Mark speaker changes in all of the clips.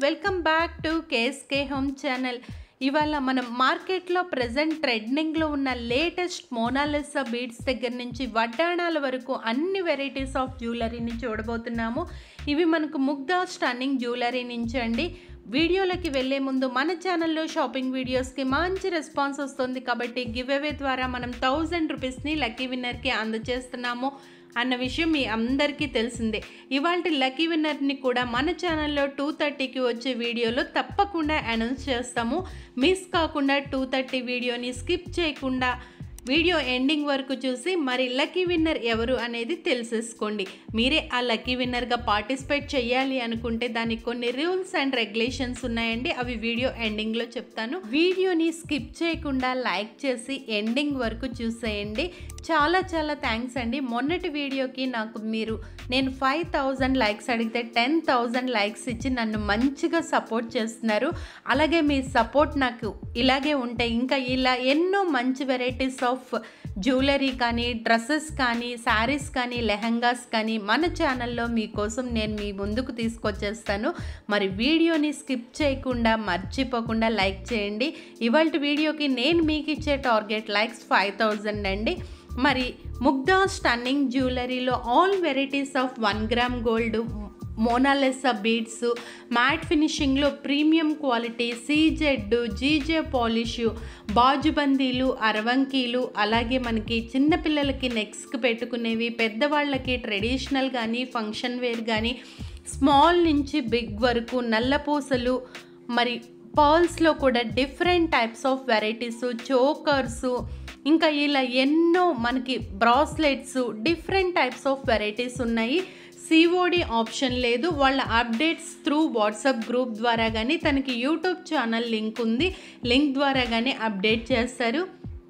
Speaker 1: welcome back to KSK home channel ఇవాళ మనం మార్కెట్లో ప్రజెంట్ ట్రెండింగ్లో ఉన్న లేటెస్ట్ మోనాలిసా బీడ్స్ దగ్గర నుంచి వడ్డాణాల వరకు అన్ని వెరైటీస్ ఆఫ్ జ్యువెలరీని చూడబోతున్నాము ఇవి మనకు ముగ్ధా స్టన్నింగ్ జ్యువెలరీ నుంచి అండి వీడియోలకి వెళ్ళే ముందు మన ఛానల్లో షాపింగ్ వీడియోస్కి మంచి రెస్పాన్స్ వస్తుంది కాబట్టి గివ్ అవే ద్వారా మనం థౌజండ్ రూపీస్ని లక్కీ విన్నర్కి అందజేస్తున్నాము అన్న విషయం మీ అందరికీ తెలిసిందే ఇవాళ లక్కీ విన్నర్ని కూడా మన ఛానల్లో టూ థర్టీకి వచ్చే వీడియోలో తప్పకుండా అనౌన్స్ చేస్తాము మిస్ కాకుండా టూ థర్టీ వీడియోని స్కిప్ చేయకుండా వీడియో ఎండింగ్ వరకు చూసి మరి లక్కీ విన్నర్ ఎవరు అనేది తెలిసేసుకోండి మీరే ఆ లక్కీ విన్నర్గా పార్టిసిపేట్ చేయాలి అనుకుంటే దానికి కొన్ని రూల్స్ అండ్ రెగ్యులేషన్స్ ఉన్నాయండి అవి వీడియో ఎండింగ్లో చెప్తాను వీడియోని స్కిప్ చేయకుండా లైక్ చేసి ఎండింగ్ వరకు చూసేయండి చాలా చాలా థ్యాంక్స్ అండి మొన్నటి వీడియోకి నాకు మీరు నేను ఫైవ్ థౌజండ్ లైక్స్ అడిగితే టెన్ థౌజండ్ లైక్స్ ఇచ్చి నన్ను మంచిగా సపోర్ట్ చేస్తున్నారు అలాగే మీ సపోర్ట్ నాకు ఇలాగే ఉంటాయి ఇంకా ఇలా ఎన్నో మంచి వెరైటీస్ ఆఫ్ జ్యువెలరీ కానీ డ్రెస్సెస్ కానీ శారీస్ కానీ లెహంగాస్ కానీ మన ఛానల్లో మీకోసం నేను మీ ముందుకు తీసుకొచ్చేస్తాను మరి వీడియోని స్కిప్ చేయకుండా మర్చిపోకుండా లైక్ చేయండి ఇవాళ వీడియోకి నేను మీకు ఇచ్చే టార్గెట్ లైక్స్ ఫైవ్ థౌజండ్ అండి మరి ముగ్ధా స్టన్నింగ్ జ్యువెలరీలో all varieties of one gram gold Monalisa beads matte ఫినిషింగ్లో premium quality CZ GJ polish బాజుబందీలు అరవంకీలు అలాగే మనకి చిన్నపిల్లలకి నెక్స్కి పెట్టుకునేవి పెద్దవాళ్ళకి ట్రెడిషనల్ కానీ ఫంక్షన్ వేర్ కానీ స్మాల్ నుంచి బిగ్ వరకు నల్లపూసలు మరి పర్ల్స్లో కూడా different types of varieties chokers ఇంకా ఇలా ఎన్నో మనకి bracelets different types of varieties ఉన్నాయి సిఓడి ఆప్షన్ లేదు వాళ్ళ అప్డేట్స్ త్రూ వాట్సాప్ గ్రూప్ ద్వారా కానీ తనకి యూట్యూబ్ ఛానల్ లింక్ ఉంది లింక్ ద్వారా కానీ అప్డేట్ చేస్తారు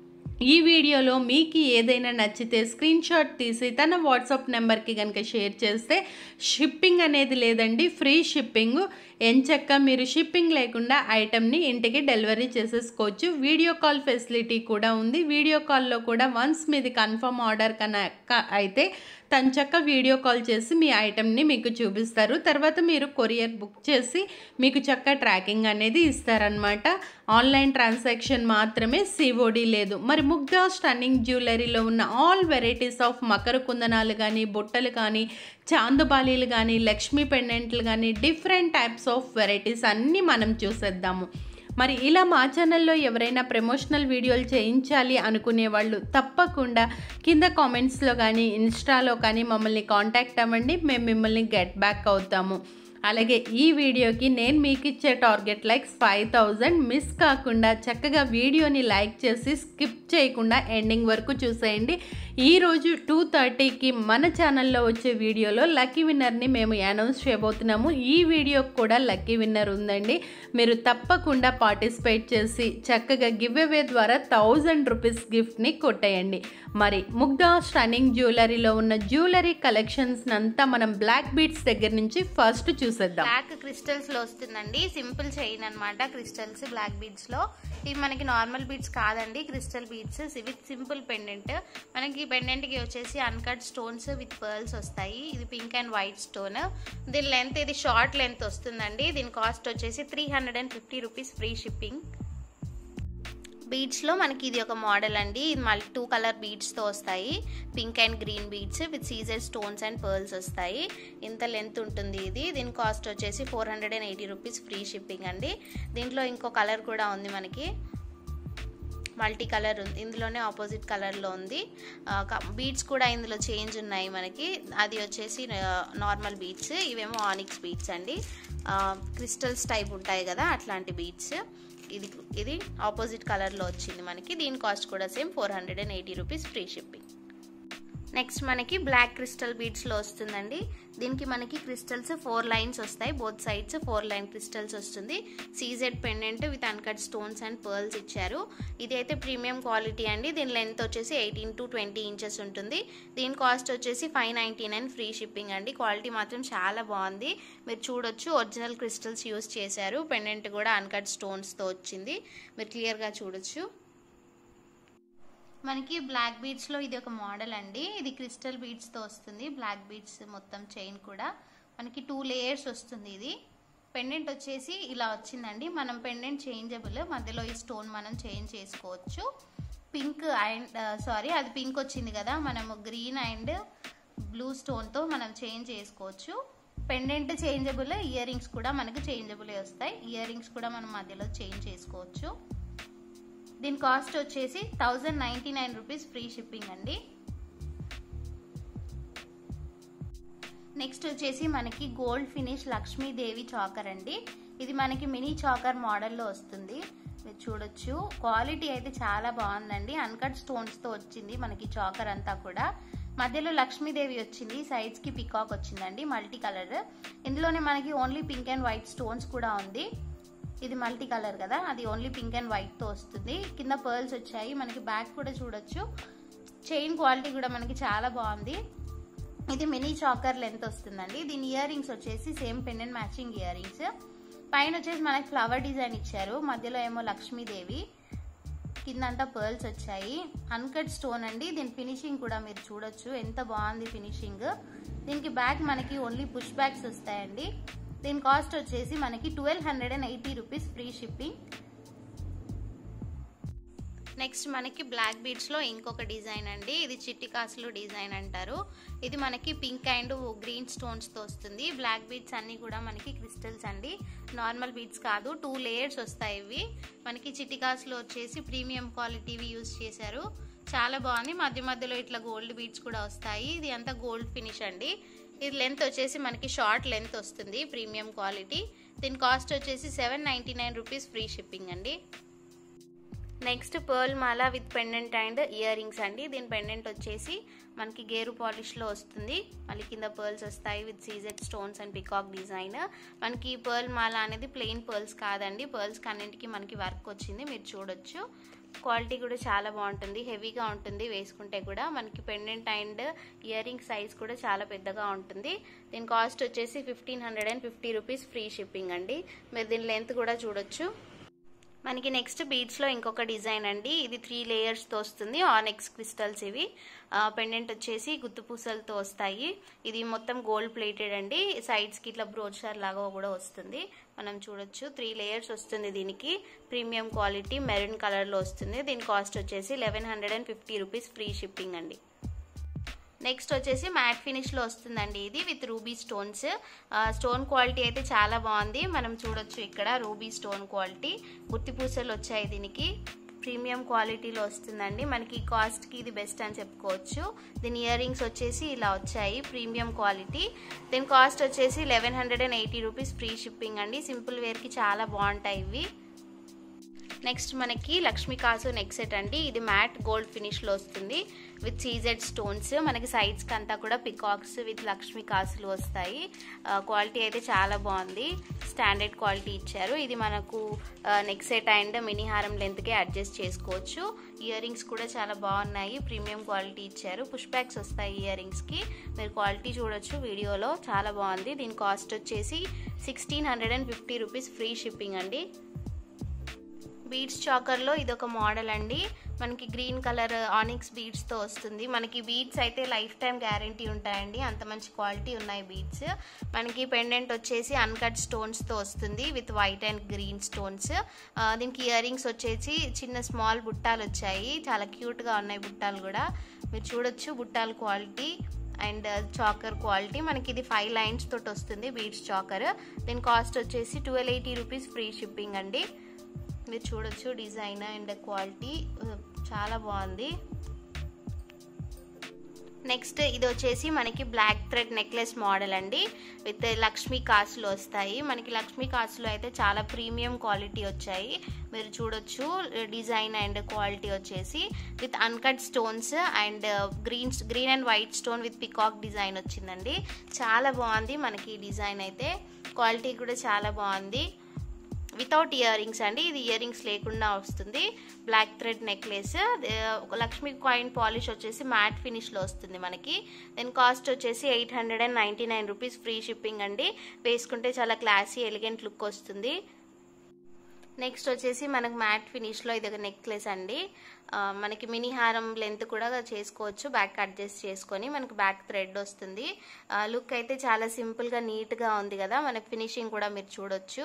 Speaker 1: ఈ వీడియోలో మీకు ఏదైనా నచ్చితే స్క్రీన్ షాట్ తీసి తన వాట్సాప్ నెంబర్కి కనుక షేర్ చేస్తే షిప్పింగ్ అనేది లేదండి ఫ్రీ షిప్పింగ్ ఎంచక్క మీరు షిప్పింగ్ లేకుండా ఐటెంని ఇంటికి డెలివరీ చేసేసుకోవచ్చు వీడియో కాల్ ఫెసిలిటీ కూడా ఉంది వీడియో కాల్లో కూడా వన్స్ మీది కన్ఫర్మ్ ఆర్డర్ కనుక అయితే తను చక్క వీడియో కాల్ చేసి మీ ఐటెంని మీకు చూపిస్తారు తర్వాత మీరు కొరియర్ బుక్ చేసి మీకు చక్క ట్రాకింగ్ అనేది ఇస్తారనమాట ఆన్లైన్ ట్రాన్సాక్షన్ మాత్రమే సిఓడి లేదు మరి ముగ్ధా స్టన్నింగ్ జ్యువెలరీలో ఉన్న ఆల్ వెరైటీస్ ఆఫ్ మకర కుందనాలు కానీ బుట్టలు కానీ చాందుబాలీలు కానీ లక్ష్మీ పెండెంట్లు కానీ డిఫరెంట్ టైప్స్ ఆఫ్ వెరైటీస్ అన్నీ మనం చూసేద్దాము మరి ఇలా మా ఛానల్లో ఎవరైనా ప్రమోషనల్ వీడియోలు చేయించాలి అనుకునే వాళ్ళు తప్పకుండా కింద కామెంట్స్లో కానీ ఇన్స్టాలో కానీ మమ్మల్ని కాంటాక్ట్ అవ్వండి మేము మిమ్మల్ని గెట్ బ్యాక్ అవుతాము అలాగే ఈ వీడియోకి నేను మీకు ఇచ్చే target likes five thousand miss కాకుండా చక్కగా వీడియోని లైక్ చేసి స్కిప్ చేయకుండా ఎండింగ్ వరకు చూసేయండి ఈరోజు టూ థర్టీకి మన ఛానల్లో వచ్చే వీడియోలో లక్కీ విన్నర్ని మేము అనౌన్స్ చేయబోతున్నాము ఈ వీడియోకి కూడా లక్కీ విన్నర్ ఉందండి మీరు తప్పకుండా పార్టిసిపేట్ చేసి చక్కగా గివ్ అవే ద్వారా థౌజండ్ రూపీస్ గిఫ్ట్ని కొట్టేయండి మరి ముగ్ధా స్టన్నింగ్ జ్యువెలరీలో ఉన్న జ్యువెలరీ కలెక్షన్స్ అంతా మనం బ్లాక్ బీట్స్ దగ్గర నుంచి ఫస్ట్ చూసేద్దాం
Speaker 2: బ్లాక్ క్రిస్టల్స్ లో వస్తుందండి సింపుల్ చైన్ అన్నమాట క్రిస్టల్స్ బ్లాక్ బీడ్స్ లో ఇవి మనకి నార్మల్ బీడ్స్ కాదండి crystal beads with simple pendant మనకి పెండెంట్ కి వచ్చేసి అన్కట్ స్టోన్స్ విత్ పర్ల్స్ వస్తాయి ఇది పింక్ అండ్ వైట్ స్టోన్ దీని లెంత్ ఇది షార్ట్ లెంత్ వస్తుందండి దీని కాస్ట్ వచ్చేసి three hundred and fifty rupees free shipping బీడ్స్లో మనకి ఇది ఒక మోడల్ అండి ఇది మళ్ళీ టూ కలర్ బీడ్స్తో వస్తాయి pink and green beads with CZ stones and pearls వస్తాయి ఇంత లెంత్ ఉంటుంది ఇది దీని కాస్ట్ వచ్చేసి four hundred and eighty rupees free shipping అండి దీంట్లో ఇంకో కలర్ కూడా ఉంది మనకి మల్టీ కలర్ ఉంది ఇందులోనే ఆపోజిట్ కలర్లో ఉంది బీడ్స్ కూడా ఇందులో చేంజ్ ఉన్నాయి మనకి అది వచ్చేసి నార్మల్ బీడ్స్ ఇవేమో ఆనిక్స్ బీడ్స్ అండి క్రిస్టల్స్ టైప్ ఉంటాయి కదా అట్లాంటి బీడ్స్ ఇది ఇది ఆపోజిట్ కలర్లో వచ్చింది మనకి దీని కాస్ట్ కూడా same four hundred and eighty rupees free shipping next మనకి బ్లాక్ క్రిస్టల్ బీడ్స్లో వస్తుందండి దీనికి మనకి క్రిస్టల్స్ ఫోర్ లైన్స్ వస్తాయి both sides four line crystals వస్తుంది CZ pendant with uncut stones and pearls ఇచ్చారు ఇది అయితే ప్రీమియం క్వాలిటీ అండి దీని లెంత్ వచ్చేసి ఎయిటీన్ టు ట్వంటీ ఇంచెస్ ఉంటుంది దీని కాస్ట్ వచ్చేసి five ninety nine free shipping అండి క్వాలిటీ మాత్రం చాలా బాగుంది మీరు చూడొచ్చు ఒరిజినల్ క్రిస్టల్స్ యూస్ చేశారు పెండెంట్ కూడా అన్కట్ స్టోన్స్తో వచ్చింది మీరు క్లియర్గా చూడొచ్చు మనకి బ్లాక్ బీడ్స్లో ఇది ఒక మోడల్ అండి ఇది క్రిస్టల్ బీడ్స్తో వస్తుంది బ్లాక్ బీడ్స్ మొత్తం చైన్ కూడా మనకి టూ లేయర్స్ వస్తుంది ఇది పెండెంట్ వచ్చేసి ఇలా వచ్చిందండి మనం పెండెంట్ చేంజబుల్ మధ్యలో ఈ స్టోన్ మనం చేంజ్ చేసుకోవచ్చు పింక్ అండ్ సారీ అది పింక్ వచ్చింది కదా మనము గ్రీన్ అండ్ బ్లూ స్టోన్తో మనం చేంజ్ చేసుకోవచ్చు పెండెంట్ చేంజబుల్ ఇయర్ రింగ్స్ కూడా మనకు చేంజబుల్ వస్తాయి ఇయర్ రింగ్స్ కూడా మనం మధ్యలో చేంజ్ చేసుకోవచ్చు దీని కాస్ట్ వచ్చేసి thousand ninety nine rupees free shipping అండి నెక్స్ట్ వచ్చేసి మనకి గోల్డ్ ఫినిష్ లక్ష్మీదేవి చాకర్ అండి ఇది మనకి మినీ చాకర్ మోడల్లో వస్తుంది మీరు చూడొచ్చు క్వాలిటీ అయితే చాలా బాగుందండి అన్కట్ స్టోన్స్తో వచ్చింది మనకి చాకర్ అంతా కూడా మధ్యలో లక్ష్మీదేవి వచ్చింది సైడ్స్కి పికాక్ వచ్చిందండి మల్టీ కలర్ ఇందులోనే మనకి only pink and white stones కూడా ఉంది ఇది మల్టీ కలర్ కదా అది ఓన్లీ పింక్ అండ్ వైట్తో వస్తుంది కింద పర్ల్స్ వచ్చాయి మనకి బ్యాక్ కూడా చూడొచ్చు చైన్ క్వాలిటీ కూడా మనకి చాలా బాగుంది ఇది మినీ చాకర్ లెంత్ వస్తుందండి దీని ఇయర్ రింగ్స్ వచ్చేసి same pendant matching earrings పైన వచ్చేసి మనకి ఫ్లవర్ డిజైన్ ఇచ్చారు మధ్యలో ఏమో లక్ష్మీదేవి కిందంతా పర్ల్స్ వచ్చాయి అన్కట్ స్టోన్ అండి దీని ఫినిషింగ్ కూడా మీరు చూడొచ్చు ఎంత బాగుంది ఫినిషింగ్ దీనికి బ్యాక్ మనకి ఓన్లీ పుష్ బ్యాగ్స్ వస్తాయండి దీని కాస్ట్ వచ్చేసి మనకి twelve hundred and eighty rupees free shipping next మనకి బ్లాక్ బీడ్స్లో ఇంకొక డిజైన్ అండి ఇది చిట్టి కాసులు డిజైన్ అంటారు ఇది మనకి పింక్ అండ్ గ్రీన్ స్టోన్స్తో వస్తుంది బ్లాక్ బీడ్స్ అన్నీ కూడా మనకి క్రిస్టల్స్ అండి నార్మల్ బీడ్స్ కాదు టూ లేయర్స్ వస్తాయి ఇవి మనకి చిట్టి కాసులు వచ్చేసి ప్రీమియం క్వాలిటీవి యూస్ చేశారు చాలా బాగుంది మధ్య మధ్యలో ఇట్లా గోల్డ్ బీడ్స్ కూడా వస్తాయి ఇది అంతా గోల్డ్ ఫినిష్ అండి ఇది లెంత్ వచ్చేసి మనకి షార్ట్ లెంత్ వస్తుంది ప్రీమియం క్వాలిటీ దీని కాస్ట్ వచ్చేసి seven ninety nine rupees free shipping అండి నెక్స్ట్ పర్ల్ మాల with pendant and earrings అండి దీని పెండెంట్ వచ్చేసి మనకి గేరు పాలిష్లో వస్తుంది మళ్ళీ కింద పర్ల్స్ వస్తాయి with CZ stones and peacock design మనకి పర్ల్ మాల అనేది ప్లెయిన్ పర్ల్స్ కాదండి పర్ల్స్ అన్నింటికి మనకి వర్క్ వచ్చింది మీరు చూడొచ్చు క్వాలిటీ కూడా చాలా బాగుంటుంది హెవీగా ఉంటుంది వేసుకుంటే కూడా మనకి pendant and earrings size కూడా చాలా పెద్దగా ఉంటుంది దీని కాస్ట్ వచ్చేసి fifteen hundred and fifty rupees free shipping అండి మీరు దీని లెంత్ కూడా చూడొచ్చు మనకి నెక్స్ట్ బీడ్స్లో ఇంకొక డిజైన్ అండి ఇది త్రీ లేయర్స్తో వస్తుంది ఆనెక్స్ క్రిస్టల్స్ ఇవి పెండెంట్ వచ్చేసి గుత్తు పూసలతో వస్తాయి ఇది మొత్తం గోల్డ్ ప్లేటెడ్ అండి సైడ్స్కి ఇట్లా బ్రోచర్ లాగా కూడా వస్తుంది మనం చూడొచ్చు త్రీ లేయర్స్ వస్తుంది దీనికి ప్రీమియం క్వాలిటీ మెరూన్ కలర్లో వస్తుంది దీని కాస్ట్ వచ్చేసి eleven hundred and fifty rupees free shipping అండి నెక్స్ట్ వచ్చేసి మ్యాట్ ఫినిష్లో వస్తుందండి ఇది with ruby stones stone quality అయితే చాలా బాగుంది మనం చూడొచ్చు ఇక్కడ రూబీ స్టోన్ క్వాలిటీ గుత్తి పూసలు వచ్చాయి దీనికి ప్రీమియం క్వాలిటీలో వస్తుందండి మనకి కాస్ట్కి ఇది బెస్ట్ అని చెప్పుకోవచ్చు దీని ఇయర్ రింగ్స్ వచ్చేసి ఇలా వచ్చాయి ప్రీమియం క్వాలిటీ దీని కాస్ట్ వచ్చేసి eleven hundred and eighty rupees free shipping అండి సింపుల్ వేర్కి చాలా బాగుంటాయి ఇవి నెక్స్ట్ మనకి లక్ష్మీ కాసు నెక్ సెట్ అండి ఇది మ్యాట్ గోల్డ్ ఫినిష్లో వస్తుంది విత్ సీజెడ్ స్టోన్స్ మనకి సైడ్స్కి అంతా కూడా పికాక్స్ విత్ లక్ష్మీ కాసులు వస్తాయి క్వాలిటీ అయితే చాలా బాగుంది స్టాండర్డ్ క్వాలిటీ ఇచ్చారు ఇది మనకు నెక్ సెట్ అండ్ మినీ హారం లెంత్కే అడ్జస్ట్ చేసుకోవచ్చు ఇయర్ రింగ్స్ కూడా చాలా బాగున్నాయి ప్రీమియం క్వాలిటీ ఇచ్చారు పుష్ బ్యాగ్స్ వస్తాయి ఇయర్ రింగ్స్కి మీరు క్వాలిటీ చూడొచ్చు వీడియోలో చాలా బాగుంది దీని కాస్ట్ వచ్చేసి sixteen hundred and fifty rupees free shipping అండి బీడ్స్ చాకర్లో ఇది ఒక మోడల్ అండి మనకి గ్రీన్ కలర్ ఆనిక్స్ బీడ్స్తో వస్తుంది మనకి బీడ్స్ అయితే లైఫ్ టైం గ్యారంటీ ఉంటాయండి అంత మంచి క్వాలిటీ ఉన్నాయి బీడ్స్ మనకి పెండెంట్ వచ్చేసి అన్కట్ స్టోన్స్తో వస్తుంది with white and green stones దీనికి ఇయర్ రింగ్స్ వచ్చేసి చిన్న స్మాల్ బుట్టాలు వచ్చాయి చాలా క్యూట్గా ఉన్నాయి బుట్టాలు కూడా మీరు చూడొచ్చు బుట్టాల క్వాలిటీ అండ్ చాకర్ క్వాలిటీ మనకి ఇది ఫైవ్ లైన్స్ తోటి వస్తుంది బీడ్స్ చాకర్ దీని కాస్ట్ వచ్చేసి twelve eighty rupees free shipping అండి మీరు చూడొచ్చు డిజైన్ అండ్ క్వాలిటీ చాలా బాగుంది నెక్స్ట్ ఇది వచ్చేసి మనకి బ్లాక్ థ్రెడ్ నెక్లెస్ మోడల్ అండి విత్ లక్ష్మీ కాసులు వస్తాయి మనకి లక్ష్మీ కాసులు అయితే చాలా ప్రీమియం క్వాలిటీ వచ్చాయి మీరు చూడొచ్చు డిజైన్ అండ్ క్వాలిటీ వచ్చేసి with uncut stones and green green and white stone with peacock design వచ్చిందండి చాలా బాగుంది మనకి డిజైన్ అయితే క్వాలిటీ కూడా చాలా బాగుంది వితౌట్ ఇయర్ రింగ్స్ అండి ఇది ఇయర్ రింగ్స్ లేకుండా వస్తుంది black thread necklace Lakshmi coin polish వచ్చేసి మ్యాట్ ఫినిష్లో వస్తుంది మనకి దీని కాస్ట్ వచ్చేసి eight hundred and ninety nine rupees free shipping అండి వేసుకుంటే చాలా క్లాసీ ఎలిగెంట్ లుక్ వస్తుంది నెక్స్ట్ వచ్చేసి మనకు మ్యాట్ ఫినిష్లో ఇది ఒక నెక్లెస్ అండి ఆ, మనకి మినీ హారం లెంత్ కూడా చేసుకోవచ్చు బ్యాక్ అడ్జస్ట్ చేసుకొని మనకు బ్యాక్ థ్రెడ్ వస్తుంది లుక్ అయితే చాలా సింపుల్గా నీట్గా ఉంది కదా మనకి ఫినిషింగ్ కూడా మీరు చూడొచ్చు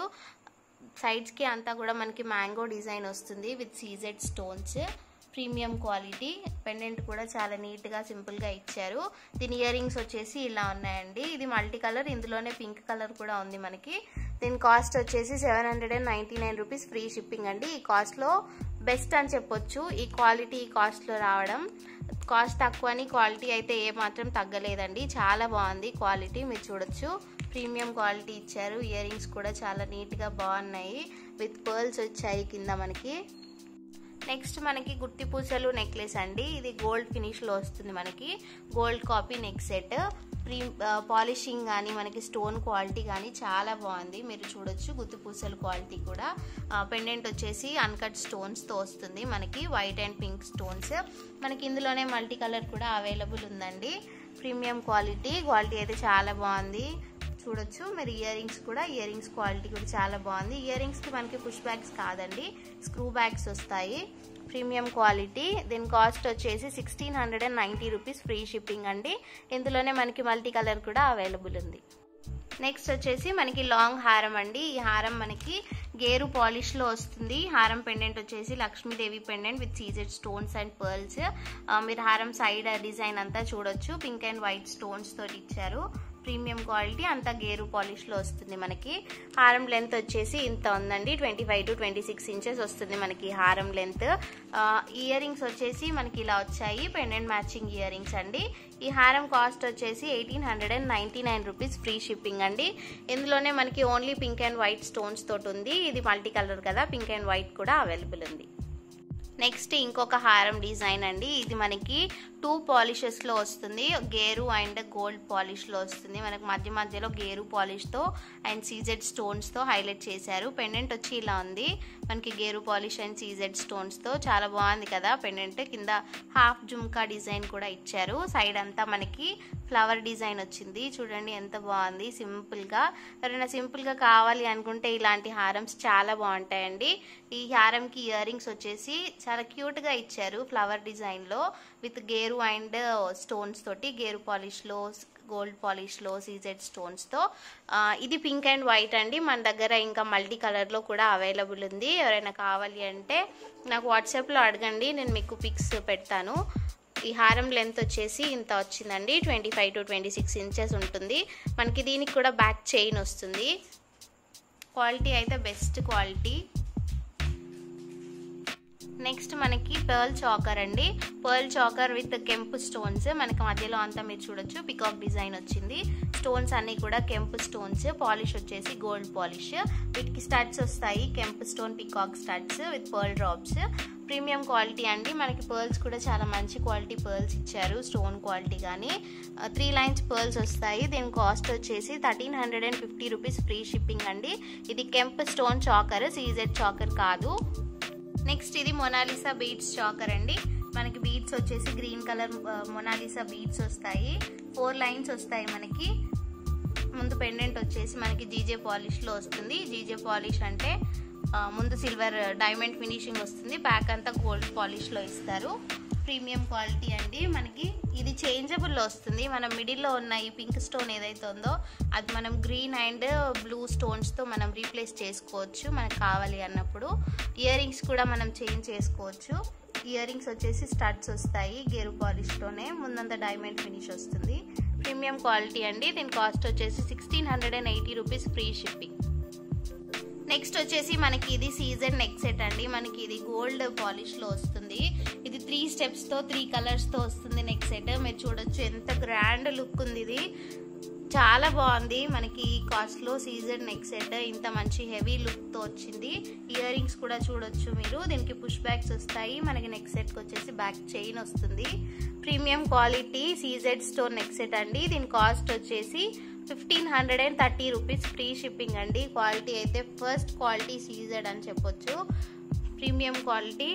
Speaker 2: సైడ్స్కి అంతా కూడా మనకి మ్యాంగో డిజైన్ వస్తుంది with CZ stones premium quality pendant కూడా చాలా నీట్గా సింపుల్గా ఇచ్చారు దీని ఇయర్ రింగ్స్ వచ్చేసి ఇలా ఉన్నాయండి ఇది మల్టీ కలర్ ఇందులోనే పింక్ కలర్ కూడా ఉంది మనకి దీని కాస్ట్ వచ్చేసి seven hundred and ninety nine rupees free shipping అండి ఈ కాస్ట్లో బెస్ట్ అని చెప్పొచ్చు ఈ క్వాలిటీ ఈ కాస్ట్లో రావడం కాస్ట్ తక్కువ అని క్వాలిటీ అయితే ఏమాత్రం తగ్గలేదండి చాలా బాగుంది క్వాలిటీ మీరు చూడొచ్చు ప్రీమియం క్వాలిటీ ఇచ్చారు ఇయర్ రింగ్స్ కూడా చాలా నీట్గా బాగున్నాయి విత్ పర్ల్స్ వచ్చాయి కింద మనకి నెక్స్ట్ మనకి గుత్తి పూసలు నెక్లెస్ అండి ఇది గోల్డ్ ఫినిష్లో వస్తుంది మనకి gold copy neck set pre polishing కానీ మనకి స్టోన్ క్వాలిటీ కానీ చాలా బాగుంది మీరు చూడొచ్చు గుత్తి పూసలు క్వాలిటీ కూడా పెండెంట్ వచ్చేసి అన్కట్ స్టోన్స్తో వస్తుంది మనకి వైట్ అండ్ పింక్ స్టోన్స్ మనకి ఇందులోనే మల్టీ కలర్ కూడా అవైలబుల్ ఉందండి ప్రీమియం క్వాలిటీ క్వాలిటీ అయితే చాలా బాగుంది చూడొచ్చు మీరు ఇయర్ రింగ్స్ కూడా ఇయర్ రింగ్స్ క్వాలిటీ కూడా చాలా బాగుంది ఇయర్ రింగ్స్కి మనకి పుష్ బ్యాగ్స్ కాదండి స్క్రూ బ్యాగ్స్ వస్తాయి ప్రీమియం క్వాలిటీ దీని కాస్ట్ వచ్చేసి sixteen hundred and ninety rupees free shipping అండి ఇందులోనే మనకి మల్టీ కలర్ కూడా అవైలబుల్ ఉంది నెక్స్ట్ వచ్చేసి మనకి లాంగ్ హారం అండి ఈ హారం మనకి గేరు పాలిష్లో వస్తుంది హారం పెండెంట్ వచ్చేసి Lakshmidevi pendant with CZ stones and pearls మీరు హారం సైడ్ డిజైన్ అంతా చూడొచ్చు పింక్ అండ్ వైట్ స్టోన్స్ తోటి ఇచ్చారు ప్రీమియం క్వాలిటీ అంతా గేరు పాలిష్లో వస్తుంది మనకి హారం లెంత్ వచ్చేసి ఇంత ఉందండి twenty five to twenty six inches వస్తుంది మనకి హారం లెంత్ ఇయర్ రింగ్స్ వచ్చేసి మనకి ఇలా వచ్చాయి పెండెంట్ మ్యాచింగ్ ఇయర్ రింగ్స్ అండి ఈ హారం కాస్ట్ వచ్చేసి eighteen hundred and ninety nine rupees free shipping అండి ఇందులోనే మనకి only pink and white stones తోటి ఉంది ఇది మల్టీ కలర్ కదా పింక్ అండ్ వైట్ కూడా అవైలబుల్ ఉంది నెక్స్ట్ ఇంకొక హారం డిజైన్ అండి ఇది మనకి టూ పాలిషెస్లో వస్తుంది గేరు అండ్ గోల్డ్ పాలిష్లో వస్తుంది మనకి మధ్య మధ్యలో గేరు పాలిష్తో అండ్ సీజెడ్ స్టోన్స్తో హైలైట్ చేశారు పెండెంట్ వచ్చి ఇలా ఉంది మనకి గేరు పాలిష్ అండ్ సీజెడ్ స్టోన్స్తో చాలా బాగుంది కదా పెండెంట్ కింద హాఫ్ జుమ్కా డిజైన్ కూడా ఇచ్చారు సైడ్ అంతా మనకి ఫ్లవర్ డిజైన్ వచ్చింది చూడండి ఎంత బాగుంది సింపుల్గా ఎవరైనా సింపుల్గా కావాలి అనుకుంటే ఇలాంటి హారమ్స్ చాలా బాగుంటాయండి ఈ హారంకి ఇయర్ రింగ్స్ వచ్చేసి చాలా క్యూట్గా ఇచ్చారు ఫ్లవర్ డిజైన్లో విత్ గేరు అండ్ స్టోన్స్ తోటి గేరు పాలిష్లో గోల్డ్ పాలిష్లో సీజెడ్ స్టోన్స్తో ఇది పింక్ అండ్ వైట్ అండి మన దగ్గర ఇంకా మల్టీ కలర్లో కూడా అవైలబుల్ ఉంది ఎవరైనా కావాలి అంటే నాకు వాట్సాప్లో అడగండి నేను మీకు పిక్స్ పెడతాను ఈ హారం లెంత్ వచ్చేసి ఇంత వచ్చిందండి twenty five to twenty six inches ఉంటుంది మనకి దీనికి కూడా బ్యాక్ చైన్ వస్తుంది క్వాలిటీ అయితే బెస్ట్ క్వాలిటీ నెక్స్ట్ మనకి పర్ల్ చాకర్ అండి పర్ల్ చాకర్ విత్ కెంపు స్టోన్స్ మనకి మధ్యలో అంతా మీరు చూడొచ్చు పికాక్ డిజైన్ వచ్చింది స్టోన్స్ అన్నీ కూడా కెంపు స్టోన్స్ పాలిష్ వచ్చేసి గోల్డ్ పాలిష్ వీటికి స్టడ్స్ వస్తాయి కెంపు stone peacock studs with pearl drops premium quality అండి మనకి పర్ల్స్ కూడా చాలా మంచి క్వాలిటీ పర్ల్స్ ఇచ్చారు స్టోన్ క్వాలిటీ కానీ త్రీ లైన్స్ పర్ల్స్ వస్తాయి దీని కాస్ట్ వచ్చేసి thirteen hundred and fifty rupees free shipping అండి ఇది కెంప్ స్టోన్ చాకర్ సీజెడ్ చాకర్ కాదు నెక్స్ట్ ఇది మొనాలిసా బీడ్స్ చాకర్ అండి మనకి బీడ్స్ వచ్చేసి గ్రీన్ కలర్ మొనాలిసా బీడ్స్ వస్తాయి ఫోర్ లైన్స్ వస్తాయి మనకి ముందు పెండెంట్ వచ్చేసి మనకి జీజే పాలిష్లో వస్తుంది జీజే పాలిష్ అంటే ముందు సిల్వర్ డైమండ్ ఫినిషింగ్ వస్తుంది బ్యాక్ అంతా గోల్డ్ పాలిష్లో ఇస్తారు ప్రీమియం క్వాలిటీ అండి మనకి ఇది చేంజబుల్లో వస్తుంది మనం మిడిల్లో ఉన్న ఈ పింక్ స్టోన్ ఏదైతే ఉందో అది మనం గ్రీన్ అండ్ బ్లూ స్టోన్స్తో మనం రీప్లేస్ చేసుకోవచ్చు మనకు కావాలి అన్నప్పుడు ఇయర్ రింగ్స్ కూడా మనం చేంజ్ చేసుకోవచ్చు ఇయర్ రింగ్స్ వచ్చేసి స్టడ్స్ వస్తాయి గేరు పాలిష్తోనే ముందంతా డైమండ్ ఫినిష్ వస్తుంది ప్రీమియం క్వాలిటీ అండి దీని కాస్ట్ వచ్చేసి sixteen hundred and eighty rupees free shipping next వచ్చేసి మనకి ఇది సీజన్ నెక్ సెట్ అండి మనకి ఇది గోల్డ్ పాలిష్లో వస్తుంది ఇది త్రీ స్టెప్స్తో త్రీ కలర్స్తో వస్తుంది నెక్ సెట్ మీరు చూడొచ్చు ఎంత గ్రాండ్ లుక్ ఉంది ఇది చాలా బాగుంది మనకి కాస్ట్లో సీజన్ నెక్ సెట్ ఇంత మంచి హెవీ లుక్తో వచ్చింది ఇయర్ రింగ్స్ కూడా చూడొచ్చు మీరు దీనికి పుష్ బ్యాగ్స్ వస్తాయి మనకి నెక్ సెట్కి వచ్చేసి బ్యాక్ చైన్ వస్తుంది premium quality CZ stone neck set అండి దీని కాస్ట్ వచ్చేసి fifteen hundred and thirty rupees free shipping అండి క్వాలిటీ అయితే ఫస్ట్ క్వాలిటీ సీజెడ్ అని చెప్పొచ్చు ప్రీమియం క్వాలిటీ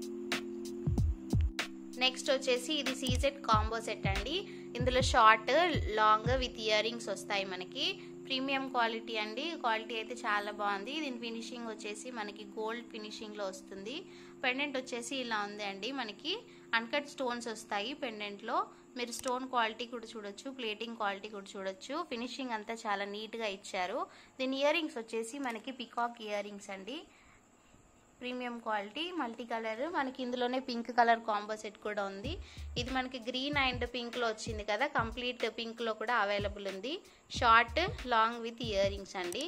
Speaker 2: నెక్స్ట్ వచ్చేసి ఇది సీజెడ్ కాంబో సెట్ అండి ఇందులో short long with earrings వస్తాయి మనకి ప్రీమియం క్వాలిటీ అండి క్వాలిటీ అయితే చాలా బాగుంది దీని ఫినిషింగ్ వచ్చేసి మనకి గోల్డ్ ఫినిషింగ్లో వస్తుంది పెండెంట్ వచ్చేసి ఇలా ఉంది అండి మనకి అన్కట్ స్టోన్స్ వస్తాయి పెండెంట్లో మీరు స్టోన్ క్వాలిటీ కూడా చూడొచ్చు ప్లేటింగ్ క్వాలిటీ కూడా చూడొచ్చు ఫినిషింగ్ అంతా చాలా నీట్గా ఇచ్చారు దీని ఇయర్ రింగ్స్ వచ్చేసి మనకి పికాక్ ఇయర్ రింగ్స్ అండి ప్రీమియం క్వాలిటీ మల్టీ కలర్ మనకి ఇందులోనే పింక్ కలర్ కాంబో సెట్ కూడా ఉంది ఇది మనకి గ్రీన్ అండ్ పింక్లో వచ్చింది కదా కంప్లీట్ పింక్లో కూడా అవైలబుల్ ఉంది short long with earrings అండి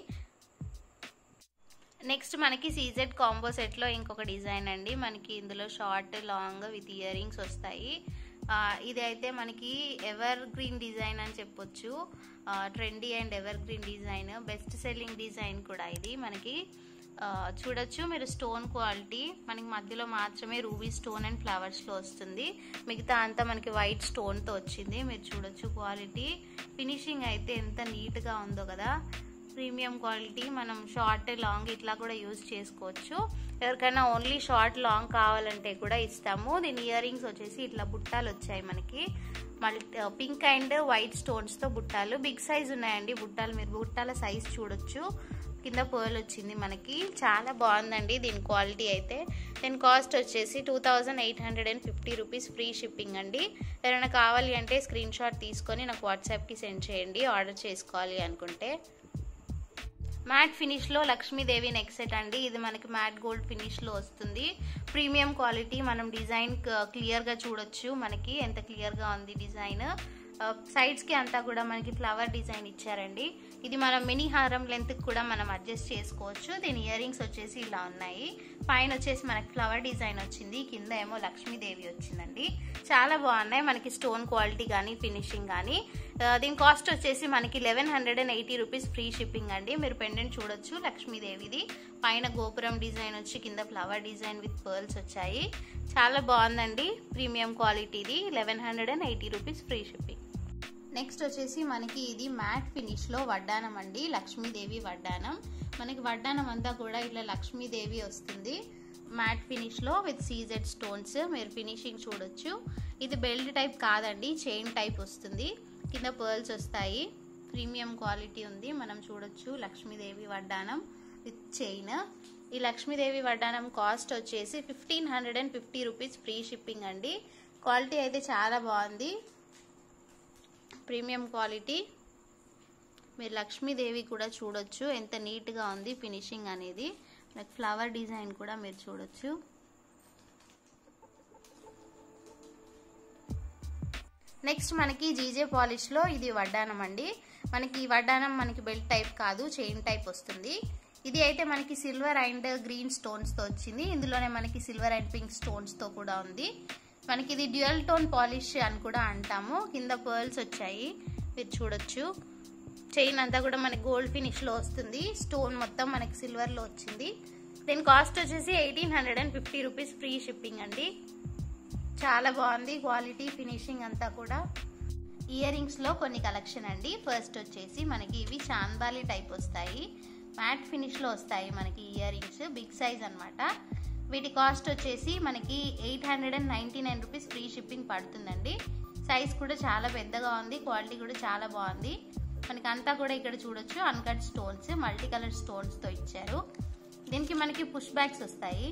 Speaker 2: నెక్స్ట్ మనకి సీజెడ్ కాంబో సెట్లో ఇంకొక డిజైన్ అండి మనకి ఇందులో short long with earrings వస్తాయి ఇది అయితే మనకి ఎవర్ గ్రీన్ డిజైన్ అని చెప్పొచ్చు trendy and evergreen design best selling design కూడా ఇది మనకి చూడొచ్చు మీరు స్టోన్ క్వాలిటీ మనకి మధ్యలో మాత్రమే రూబీ స్టోన్ అండ్ ఫ్లవర్స్లో వస్తుంది మిగతా అంతా మనకి వైట్ స్టోన్తో వచ్చింది మీరు చూడొచ్చు క్వాలిటీ ఫినిషింగ్ అయితే ఎంత నీట్గా ఉందో కదా ప్రీమియం క్వాలిటీ మనం షార్ట్ లాంగ్ ఇట్లా కూడా యూజ్ చేసుకోవచ్చు ఎవరికైనా ఓన్లీ షార్ట్ లాంగ్ కావాలంటే కూడా ఇస్తాము దీని ఇయర్ రింగ్స్ వచ్చేసి ఇట్లా బుట్టాలు వచ్చాయి మనకి మళ్ళీ పింక్ అండ్ వైట్ స్టోన్స్తో బుట్టాలు బిగ్ సైజ్ ఉన్నాయండి బుట్టాలు మీరు బుట్టాల సైజ్ చూడొచ్చు కింద పర్ల్ వచ్చింది మనకి చాలా బాగుందండి దీని క్వాలిటీ అయితే దీని కాస్ట్ వచ్చేసి two thousand eight hundred and fifty rupees free shipping అండి ఎవరైనా కావాలి అంటే స్క్రీన్ షాట్ తీసుకొని నాకు వాట్సాప్కి సెండ్ చేయండి ఆర్డర్ చేసుకోవాలి అనుకుంటే మ్యాట్ ఫినిష్లో లక్ష్మీదేవి నెక్ సెట్ అండి ఇది మనకి మ్యాట్ గోల్డ్ ఫినిష్లో వస్తుంది ప్రీమియం క్వాలిటీ మనం డిజైన్ క్లియర్గా చూడొచ్చు మనకి ఎంత క్లియర్గా ఉంది డిజైన్ సైడ్స్కి అంతా కూడా మనకి ఫ్లవర్ డిజైన్ ఇచ్చారండి ఇది మనం మినీ హారం లెంత్కి కూడా మనం అడ్జస్ట్ చేసుకోవచ్చు దీని ఇయర్ రింగ్స్ వచ్చేసి ఇలా ఉన్నాయి పైన వచ్చేసి మనకి ఫ్లవర్ డిజైన్ వచ్చింది కింద ఏమో లక్ష్మీదేవి వచ్చిందండి చాలా బాగున్నాయి మనకి స్టోన్ క్వాలిటీ కానీ ఫినిషింగ్ కానీ దీని కాస్ట్ వచ్చేసి మనకి eleven hundred and eighty rupees free shipping అండి మీరు పెండెంట్ చూడొచ్చు లక్ష్మీదేవిది పైన గోపురం డిజైన్ వచ్చి కింద ఫ్లవర్ డిజైన్ విత్ పర్ల్స్ వచ్చాయి చాలా బాగుందండి ప్రీమియం క్వాలిటీది eleven hundred and eighty rupees free shipping next వచ్చేసి మనకి ఇది మ్యాట్ ఫినిష్లో వడ్డానం అండి లక్ష్మీదేవి వడ్డానం మనకి వడ్డానం అంతా కూడా ఇట్లా లక్ష్మీదేవి వస్తుంది మ్యాట్ ఫినిష్లో విత్ సీజెడ్ స్టోన్స్ మీరు ఫినిషింగ్ చూడొచ్చు ఇది బెల్ట్ టైప్ కాదండి చైన్ టైప్ వస్తుంది కింద పర్ల్స్ వస్తాయి ప్రీమియం క్వాలిటీ ఉంది మనం చూడొచ్చు లక్ష్మీదేవి వడ్డానం విత్ చైన్ ఈ లక్ష్మీదేవి వడ్డానం కాస్ట్ వచ్చేసి fifteen hundred and fifty rupees free shipping అండి క్వాలిటీ అయితే చాలా బాగుంది ప్రీమియం క్వాలిటీ మీరు లక్ష్మీదేవి కూడా చూడొచ్చు ఎంత నీట్గా ఉంది ఫినిషింగ్ అనేది లైక్ ఫ్లవర్ డిజైన్ కూడా మీరు చూడొచ్చు నెక్స్ట్ మనకి జీజే పాలిష్లో ఇది వడ్డానం అండి మనకి ఈ వడ్డానం మనకి బెల్ట్ టైప్ కాదు చైన్ టైప్ వస్తుంది ఇది అయితే మనకి సిల్వర్ అండ్ గ్రీన్ స్టోన్స్తో వచ్చింది ఇందులోనే మనకి సిల్వర్ అండ్ పింక్ స్టోన్స్తో కూడా ఉంది మనకి ఇది డ్యూయల్ టోన్ పాలిష్ అని కూడా అంటాము కింద పర్ల్స్ వచ్చాయి మీరు చూడొచ్చు చైన్ అంతా కూడా మనకి గోల్డ్ ఫినిష్లో వస్తుంది స్టోన్ మొత్తం మనకి సిల్వర్లో వచ్చింది దీని కాస్ట్ వచ్చేసి eighteen hundred and fifty rupees free shipping అండి చాలా బాగుంది క్వాలిటీ ఫినిషింగ్ అంతా కూడా ఇయర్ రింగ్స్లో కొన్ని కలెక్షన్ అండి ఫస్ట్ వచ్చేసి మనకి ఇవి చాందాలి టైప్ వస్తాయి మ్యాట్ ఫినిష్లో వస్తాయి మనకి ఇయర్ రింగ్స్ బిగ్ సైజ్ అనమాట వీటి కాస్ట్ వచ్చేసి మనకి eight hundred and ninety nine rupees free shipping పడుతుందండి సైజ్ కూడా చాలా పెద్దగా ఉంది క్వాలిటీ కూడా చాలా బాగుంది మనకి అంతా కూడా ఇక్కడ చూడొచ్చు అన్కట్ స్టోన్స్ మల్టీ కలర్ స్టోన్స్తో ఇచ్చారు దీనికి మనకి పుష్ బ్యాగ్స్ వస్తాయి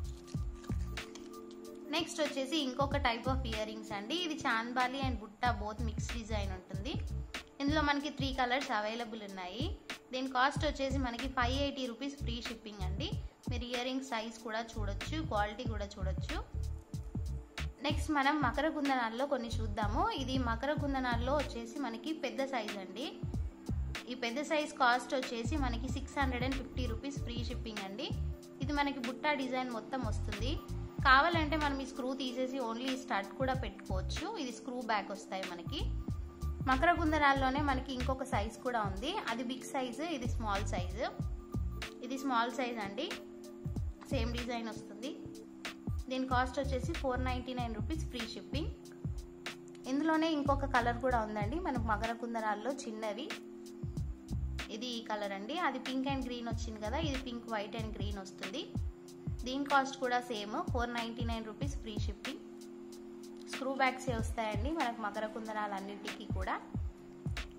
Speaker 2: నెక్స్ట్ వచ్చేసి ఇంకొక టైప్ ఆఫ్ ఇయర్ రింగ్స్ అండి ఇది చాంద్బాలి అండ్ బుట్ట బోత్ మిక్స్ డిజైన్ ఉంటుంది ఇందులో మనకి త్రీ కలర్స్ అవైలబుల్ ఉన్నాయి దీని కాస్ట్ వచ్చేసి మనకి five eighty rupees free shipping అండి మీరు ఇయర్ రింగ్ సైజ్ కూడా చూడొచ్చు క్వాలిటీ కూడా చూడొచ్చు నెక్స్ట్ మనం మకర కుందనాల్లో కొన్ని చూద్దాము ఇది మకర కుందనాల్లో వచ్చేసి మనకి పెద్ద సైజ్ అండి ఈ పెద్ద సైజ్ కాస్ట్ వచ్చేసి మనకి six hundred and fifty rupees free shipping అండి ఇది మనకి బుట్టా డిజైన్ మొత్తం వస్తుంది కావాలంటే మనం ఈ స్క్రూ తీసేసి ఓన్లీ స్టడ్ కూడా పెట్టుకోవచ్చు ఇది స్క్రూ బ్యాక్ వస్తాయి మనకి మకర కుందనాల్లోనే మనకి ఇంకొక సైజ్ కూడా ఉంది అది బిగ్ సైజు ఇది స్మాల్ సైజు ఇది స్మాల్ సైజ్ అండి సేమ్ డిజైన్ వస్తుంది దీని కాస్ట్ వచ్చేసి four ninety nine rupees free shipping ఇందులోనే ఇంకొక కలర్ కూడా ఉందండి మనకు మకర కుందనాల్లో చిన్నవి ఇది ఈ కలర్ అండి అది పింక్ అండ్ గ్రీన్ వచ్చింది కదా ఇది పింక్ వైట్ అండ్ గ్రీన్ వస్తుంది దీని కాస్ట్ కూడా same four ninety nine rupees free shipping screw backs వస్తాయండి మనకు మకర కుందనాలు అన్నిటికీ కూడా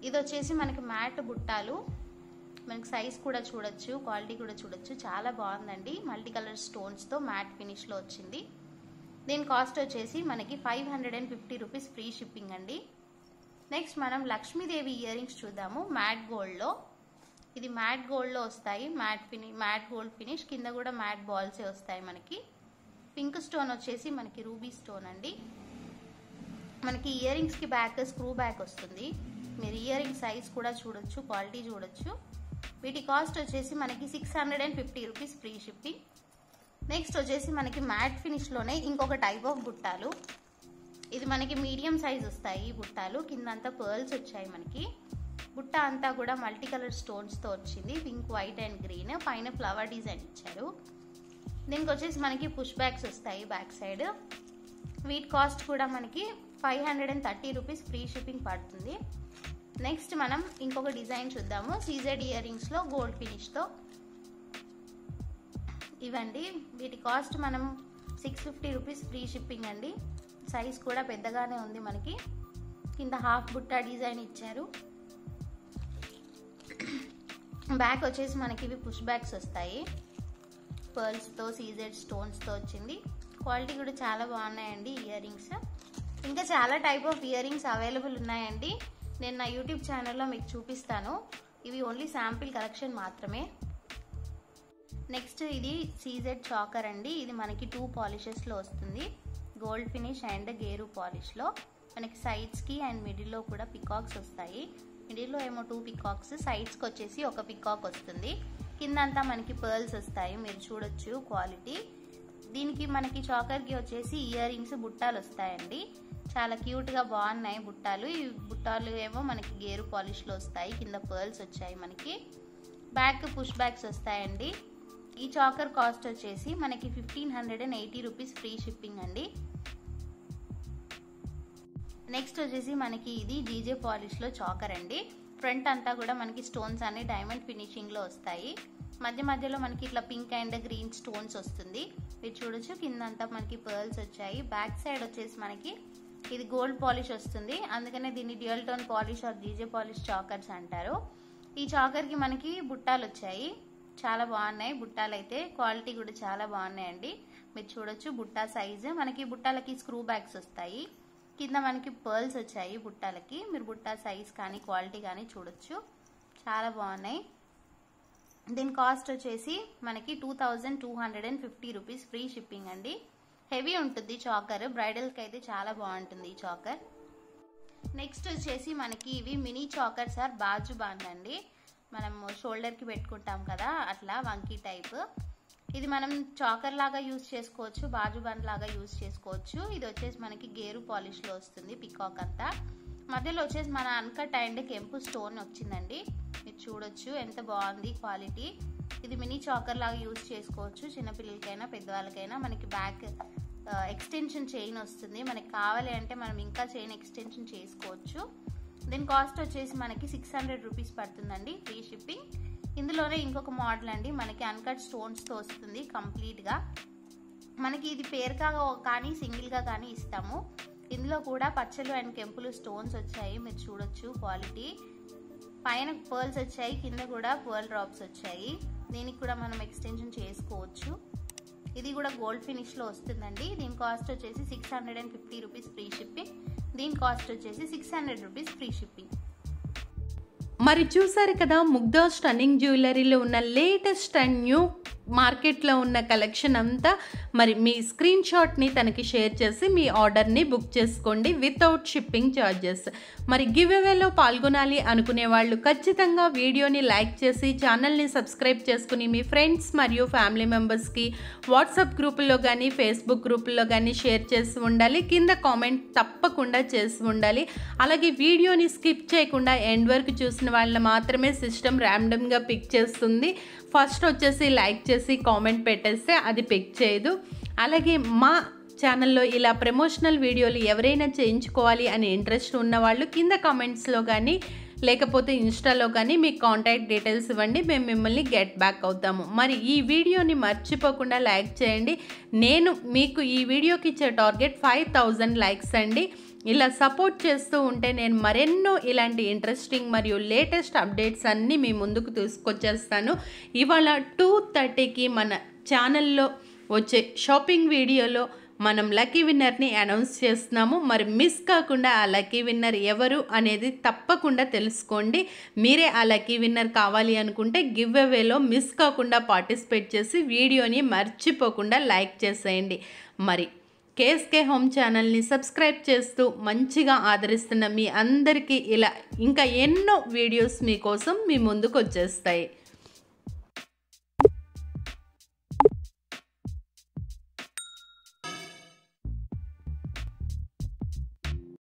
Speaker 2: ఇది వచ్చేసి మనకి మ్యాట్ బుట్టాలు మనకి సైజ్ కూడా చూడొచ్చు క్వాలిటీ కూడా చూడొచ్చు చాలా బాగుందండి మల్టీ కలర్ స్టోన్స్తో మ్యాట్ ఫినిష్లో వచ్చింది దీని కాస్ట్ వచ్చేసి మనకి five hundred and fifty rupees free shipping అండి నెక్స్ట్ మనం లక్ష్మీదేవి ఇయర్ రింగ్స్ చూద్దాము మ్యాట్ గోల్డ్లో ఇది మ్యాట్ గోల్డ్లో వస్తాయి మ్యాట్ ఫిని మ్యాట్ గోల్డ్ ఫినిష్ కింద కూడా మ్యాట్ బాల్సే వస్తాయి మనకి పింక్ స్టోన్ వచ్చేసి మనకి రూబీ స్టోన్ అండి మనకి ఇయర్ రింగ్స్కి బ్యాక్ స్క్రూ బ్యాక్ వస్తుంది మీరు ఇయర్ రింగ్ సైజ్ కూడా చూడొచ్చు క్వాలిటీ చూడొచ్చు వీటి కాస్ట్ వచ్చేసి మనకి six hundred and fifty rupees free shipping next వచ్చేసి మనకి మ్యాట్ ఫినిష్లోనే ఇంకొక టైప్ ఆఫ్ బుట్టాలు ఇది మనకి మీడియం సైజ్ వస్తాయి ఈ బుట్టాలు కిందంతా పర్ల్స్ వచ్చాయి మనకి బుట్ట అంతా కూడా మల్టీ కలర్ స్టోన్స్తో వచ్చింది పింక్ వైట్ అండ్ గ్రీన్ పైన ఫ్లవర్ డిజైన్ ఇచ్చారు దీనికి వచ్చేసి మనకి పుష్ బ్యాగ్స్ వస్తాయి బ్యాక్ సైడ్ వీటి కాస్ట్ కూడా మనకి five hundred and thirty rupees free shipping పడుతుంది నెక్స్ట్ మనం ఇంకొక డిజైన్ చూద్దాము సీజెడ్ ఇయర్ రింగ్స్లో గోల్డ్ ఫినిష్తో ఇవండి వీటి కాస్ట్ మనం six fifty rupees free shipping అండి సైజ్ కూడా పెద్దగానే ఉంది మనకి కింద హాఫ్ బుట్టా డిజైన్ ఇచ్చారు బ్యాక్ వచ్చేసి మనకి ఇవి పుష్ బ్యాగ్స్ వస్తాయి పర్ల్స్తో సీజెడ్ స్టోన్స్తో వచ్చింది క్వాలిటీ కూడా చాలా బాగున్నాయండి ఇయర్ రింగ్స్ ఇంకా చాలా type of ear rings available ఉన్నాయండి నేను నా యూట్యూబ్ ఛానల్లో మీకు చూపిస్తాను ఇవి ఓన్లీ శాంపిల్ కలెక్షన్ మాత్రమే నెక్స్ట్ ఇది సీజెడ్ చాకర్ అండి ఇది మనకి టూ పాలిషెస్లో వస్తుంది గోల్డ్ ఫినిష్ అండ్ గేరు పాలిష్లో మనకి సైడ్స్కి అండ్ మిడిల్లో కూడా పికాక్స్ వస్తాయి మిడిల్లో ఏమో టూ పికాక్స్ సైడ్స్కి వచ్చేసి ఒక పికాక్ వస్తుంది కిందంతా మనకి పర్ల్స్ వస్తాయి మీరు చూడొచ్చు క్వాలిటీ దీనికి మనకి చాకర్కి వచ్చేసి ఇయర్ రింగ్స్ బుట్టాలు వస్తాయండి చాలా క్యూట్గా బాగున్నాయి బుట్టాలు ఈ బుట్టాలు ఏమో మనకి గేరు పాలిష్లో వస్తాయి కింద పర్ల్స్ వచ్చాయి మనకి బ్యాక్ పుష్ బ్యాగ్స్ వస్తాయండి ఈ చాకర్ కాస్ట్ వచ్చేసి మనకి fifteen hundred and eighty rupees free shipping అండి నెక్స్ట్ వచ్చేసి మనకి ఇది డీజే పాలిష్లో చాకర్ అండి ఫ్రంట్ అంతా కూడా మనకి స్టోన్స్ అన్ని డైమండ్ ఫినిషింగ్లో వస్తాయి మధ్య మధ్యలో మనకి ఇట్లా పింక్ అండ్ గ్రీన్ స్టోన్స్ వస్తుంది మీరు చూడొచ్చు కింద అంతా మనకి పర్ల్స్ వచ్చాయి బ్యాక్ సైడ్ వచ్చేసి మనకి ఇది గోల్డ్ పాలిష్ వస్తుంది అందుకనే దీన్ని dual tone polish or DJ polish chokers అంటారు ఈ చాకర్కి మనకి బుట్టాలు వచ్చాయి చాలా బాగున్నాయి బుట్టాలు అయితే క్వాలిటీ కూడా చాలా బాగున్నాయండి మీరు చూడొచ్చు బుట్టా సైజు మనకి బుట్టాలకి స్క్రూ బ్యాగ్స్ వస్తాయి కింద మనకి పర్ల్స్ వచ్చాయి బుట్టాలకి మీరు బుట్టా సైజ్ కానీ క్వాలిటీ కానీ చూడొచ్చు చాలా బాగున్నాయి దీని కాస్ట్ వచ్చేసి మనకి two thousand two hundred and fifty rupees free shipping అండి హెవీ ఉంటుంది చాకర్ బ్రైడల్కి అయితే చాలా బాగుంటుంది ఈ చాకర్ నెక్స్ట్ వచ్చేసి మనకి ఇవి mini chokers or bajuband అండి మనం షోల్డర్కి పెట్టుకుంటాం కదా అట్లా వంకీ టైప్ ఇది మనం చాకర్ లాగా యూజ్ చేసుకోవచ్చు బాజు బండ్ లాగా యూజ్ చేసుకోవచ్చు ఇది వచ్చేసి మనకి గేరు పాలిష్లో వస్తుంది పికాక్ అంతా మధ్యలో వచ్చేసి మన అన్కట్ అండ్ కెంపు స్టోన్ వచ్చిందండి మీరు చూడొచ్చు ఎంత బాగుంది క్వాలిటీ ఇది మినీ చాకర్ లాగా యూజ్ చేసుకోవచ్చు చిన్నపిల్లలకైనా పెద్దవాళ్ళకైనా మనకి బ్యాక్ ఎక్స్టెన్షన్ చైన్ వస్తుంది మనకి కావాలి అంటే మనం ఇంకా చైన్ ఎక్స్టెన్షన్ చేసుకోవచ్చు దీని కాస్ట్ వచ్చేసి మనకి సిక్స్ హండ్రెడ్ రూపీస్ పడుతుందండి ఫ్రీ షిప్పింగ్ ఇందులోనే ఇంకొక మోడల్ అండి మనకి అన్కట్ స్టోన్స్తో వస్తుంది కంప్లీట్గా మనకి ఇది పేరుగా కానీ సింగిల్గా కానీ ఇస్తాము ఇందులో కూడా పచ్చలు అండ్ కెంపులు స్టోన్స్ వచ్చాయి మీరు చూడొచ్చు క్వాలిటీ పైన పర్ల్స్ వచ్చాయి కింద కూడా పర్ల్ డ్రాప్స్ వచ్చాయి దీనికి కూడా మనం ఎక్స్టెన్షన్ చేసుకోవచ్చు ఇది కూడా గోల్డ్ ఫినిష్లో వస్తుందండి దీని కాస్ట్ వచ్చేసి six hundred and fifty rupees free shipping దీని కాస్ట్ వచ్చేసి six hundred rupees free shipping
Speaker 1: మరి చూసారు కదా ముగ్ధా స్టన్నింగ్ జ్యువెలరీలో ఉన్న లేటెస్ట్ అండ్ న్యూ మార్కెట్లో ఉన్న కలెక్షన్ అంతా మరి మీ స్క్రీన్ షాట్ని తనకి షేర్ చేసి మీ ఆర్డర్ని బుక్ చేసుకోండి వితౌట్ షిప్పింగ్ ఛార్జెస్ మరి గివ్ అవేలో పాల్గొనాలి అనుకునే వాళ్ళు ఖచ్చితంగా వీడియోని లైక్ చేసి ఛానల్ని సబ్స్క్రైబ్ చేసుకుని మీ ఫ్రెండ్స్ మరియు ఫ్యామిలీ మెంబర్స్కి వాట్సాప్ గ్రూపుల్లో కానీ ఫేస్బుక్ గ్రూపుల్లో కానీ షేర్ చేసి ఉండాలి కింద కామెంట్ తప్పకుండా చేసి ఉండాలి అలాగే వీడియోని స్కిప్ చేయకుండా ఎండ్ వరకు చూసిన వాళ్ళని మాత్రమే సిస్టమ్ ర్యాండమ్గా పిక్ చేస్తుంది ఫస్ట్ వచ్చేసి లైక్ చేసి కామెంట్ పెట్టేస్తే అది పిక్ చేయదు అలాగే మా ఛానల్లో ఇలా ప్రమోషనల్ వీడియోలు ఎవరైనా చేయించుకోవాలి అనే ఇంట్రెస్ట్ ఉన్న వాళ్ళు కింద కామెంట్స్లో కానీ లేకపోతే ఇన్స్టాలో కానీ మీ కాంటాక్ట్ డీటెయిల్స్ ఇవ్వండి మేము మిమ్మల్ని గెట్ బ్యాక్ అవుతాము మరి ఈ వీడియోని మర్చిపోకుండా లైక్ చేయండి నేను మీకు ఈ వీడియోకి ఇచ్చే టార్గెట్ ఫైవ్ థౌజండ్ లైక్స్ అండి ఇలా సపోర్ట్ చేస్తూ ఉంటే నేను మరెన్నో ఇలాంటి ఇంట్రెస్టింగ్ మరియు లేటెస్ట్ అప్డేట్స్ అన్నీ మీ ముందుకు తీసుకొచ్చేస్తాను ఇవాళ టూ థర్టీకి మన ఛానల్లో వచ్చే షాపింగ్ వీడియోలో మనం లక్కీ విన్నర్ని అనౌన్స్ చేస్తున్నాము మరి మిస్ కాకుండా ఆ లక్కీ విన్నర్ ఎవరు అనేది తప్పకుండా తెలుసుకోండి మీరే ఆ లక్కీ విన్నర్ కావాలి అనుకుంటే గివ్ అవేలో మిస్ కాకుండా పార్టిసిపేట్ చేసి వీడియోని మర్చిపోకుండా లైక్ చేసేయండి మరి కేఎస్కే హోమ్ ఛానల్ని సబ్స్క్రైబ్ చేస్తూ మంచిగా ఆదరిస్తున్న మీ అందరికీ ఇలా ఇంకా ఎన్నో వీడియోస్ మీకోసం మీ ముందుకు వచ్చేస్తాయి